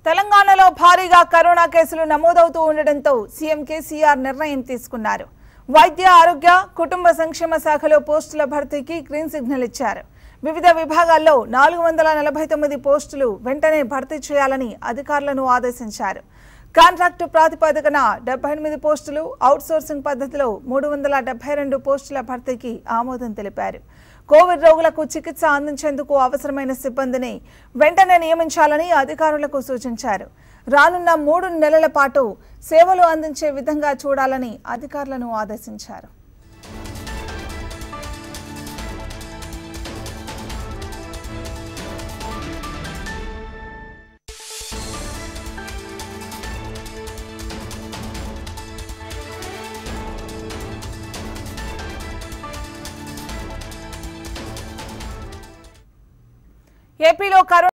తెలంగాణలో భారీగా కరోనా కేసులు నమోదవుతూ ఉండడంతో సీఎం కేసీఆర్ నిర్ణయం తీసుకున్నారు వైద్య ఆరోగ్య కుటుంబ సంక్షేమ శాఖలో పోస్టుల భర్తీకి గ్రీన్ సిగ్నల్ ఇచ్చారు వివిధ విభాగాల్లో నాలుగు వందల నలభై తొమ్మిది పోస్టులు వెంటనే భర్తీ చేయాలని అధికారులను ఆదేశించారు కాంట్రాక్టు ప్రాతిపదికన డెబ్బై ఎనిమిది పోస్టులు అవుట్సోర్సింగ్ పద్ధతిలో మూడు వందల డెబ్బై రెండు పోస్టుల భర్తీకి ఆమోదం తెలిపారు కోవిడ్ రోగులకు చికిత్స అందించేందుకు అవసరమైన సిబ్బందిని వెంటనే నియమించాలని అధికారులకు సూచించారు రానున్న మూడు నెలల పాటు సేవలు అందించే విధంగా చూడాలని అధికారులను ఆదేశించారు ఏపీలో కరోనా